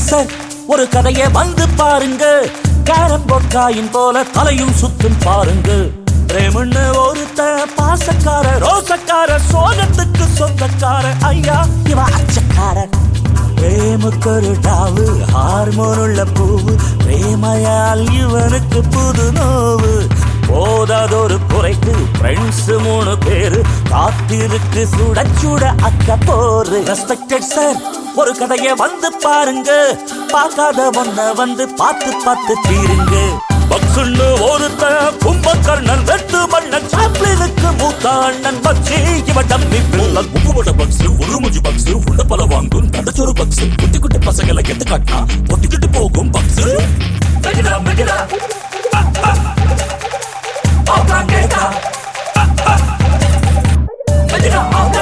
sir ஒரு கதையை வந்து பாருங்க கேரம் போர்ட் காயின் போல தலையும் சுத்தும் பாருங்க பிரேமன்னு ஒருத்த பாசக்கார ரோசக்கார சோகத்துக்கு சொந்தக்கார ஐயா இவ அச்சக்காரன் பிரேமுக்கொரு டாவு ஹார்மோன் உள்ள பூவு பிரேமையால் இவனுக்கு புது நோவு போதாதொரு குறைக்கு ஃப்ரெண்ட்ஸ் மூணு பேரு காத்திருக்கு சுட சுட அக்க போரு ரெஸ்பெக்டட் சார் ஒரு கதையை வந்து பாருங்க பார்க்காத ஒன்ன வந்து பார்த்து பார்த்து தீருங்க பக்ஸுன்னு ஒருத்த கும்பகர்ணன் வெட்டு மன்னன் சாப்ளினுக்கு மூத்த அண்ணன் பக்ஸி இவன் டம்மி பிள்ளல் உப்புவட பக்ஸ் உருமுஜி பக்ஸ் உள்ள பல வாங்கும் தண்டச்சோறு பக்ஸ் குட்டி குட்டி பசங்களை கெட்டு காட்டினா ஒட்டிக்கிட்டு போகும் பக்ஸ் மெகிடா மெகிடா ஆப்ரான் கேட்டா மெகிடா ஆப்ரா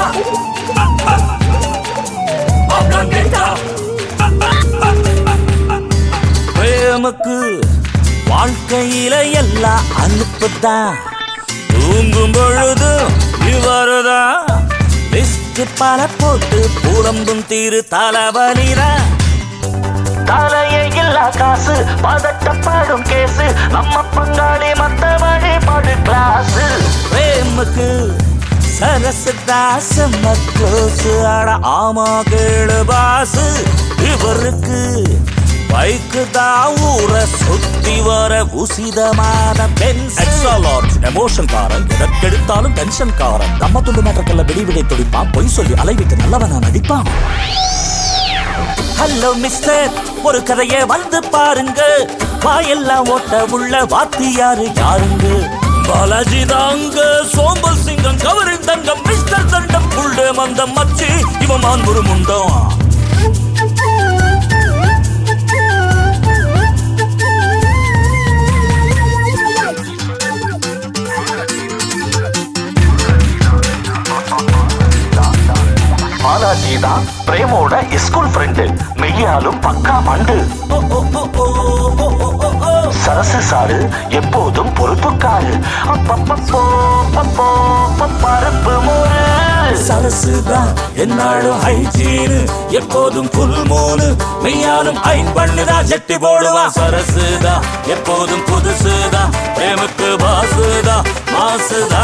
ஆப்ரான் கேட்டா பிரேமுக்கு வாழ்க்கையில எல்லாம் அனுப்புதான் தூங்கும் பொழுது இவருதான் லிஸ்ட் பல போட்டு புலம்பும் தீரு தலைவலிதான் தலையே இல்ல காசு பதட்டப்படும் கேசு நம்ம பங்காளி மத்தபடி படு கிளாஸ் பிரேமுக்கு சரசு தாச மக்கோசு அட ஆமா கேளு பாசு இவருக்கு பைக்கு தான் ஊர சுத்தி வர உசிதமான பென்ஸ் எக்ஸ்ட்ரா லார்ஜ் எமோஷன் காரன் எதற்கெடுத்தாலும் டென்ஷன் காரன் நம்ம துண்டு மேட்டர்க்கல்ல விடி விடை துடிப்பான் பொய் சொல்லி அலைவிட்டு நல்லவனா நடிப்பான் ஹலோ மிஸ்டர் ஒரு கதையை வந்து பாருங்க வாயெல்லாம் ஓட்ட உள்ள வாத்தியாரு யாருங்க பாலாஜி தாங்க சோம்பல் சிங்கம் கவரின் தங்கம் மிஸ்டர் தண்டம் புள்ளே மந்தம் மச்சி இவன் மான்புரு முண்டம் பாலாஜி தான் பிரேமோட ஸ்கூல் ஃப்ரெண்டு மெய்யாலும் பக்கா மண்டு ஓ ஓ ஓ ஓ ஓ ஓ ஓ ஓ சரசு சாரு எப்போதும் பொறுப்புக்காரு அப்பப்பப்போ, பப்போ, பப்பருப்பு மோரு சரசுதான் என்னாலும் ஹைஜீனு எப்போதும் புல் மூணு மெய்யாலும் ஐன் பண்ணுதா ஜெட்டி போடுவா சரசுதான் எப்போதும் புதுசுதான் பிரேமுக்கு பாசுதா மாசுதா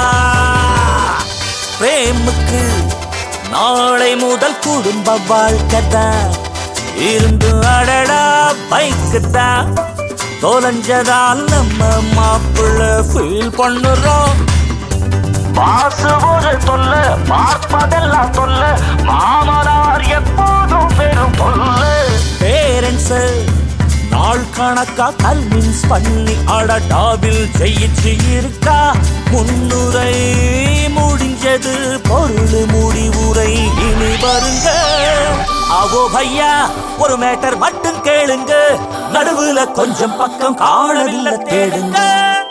பிரேமுக்கு நாளை முதல் குடும்ப வாழ்க்கை தான் இருந்து அடடா பைக்கு தான் தொலைஞ்சதால் நம்ம மாப்பிள்ள ஃபீல் பண்ணுறோம் பாசு ஒரு தொல்ல பார்ப்பதெல்லாம் தொல்ல மாமனார் எப்போதும் பெரும் தொல்ல பேரண்ட்ஸ் நாள் கணக்கா கன்வின்ஸ் பண்ணி அடடாவில் ஜெயிச்சு இருக்கா முன்னுரை முடிஞ்சது பொருள் முடிவுரை இனி வருங்க அவோ பையா ஒரு மேட்டர் மட்டும் கேளுங்க நடுவுல கொஞ்சம் பக்கம் காணவில்லை தேடுங்க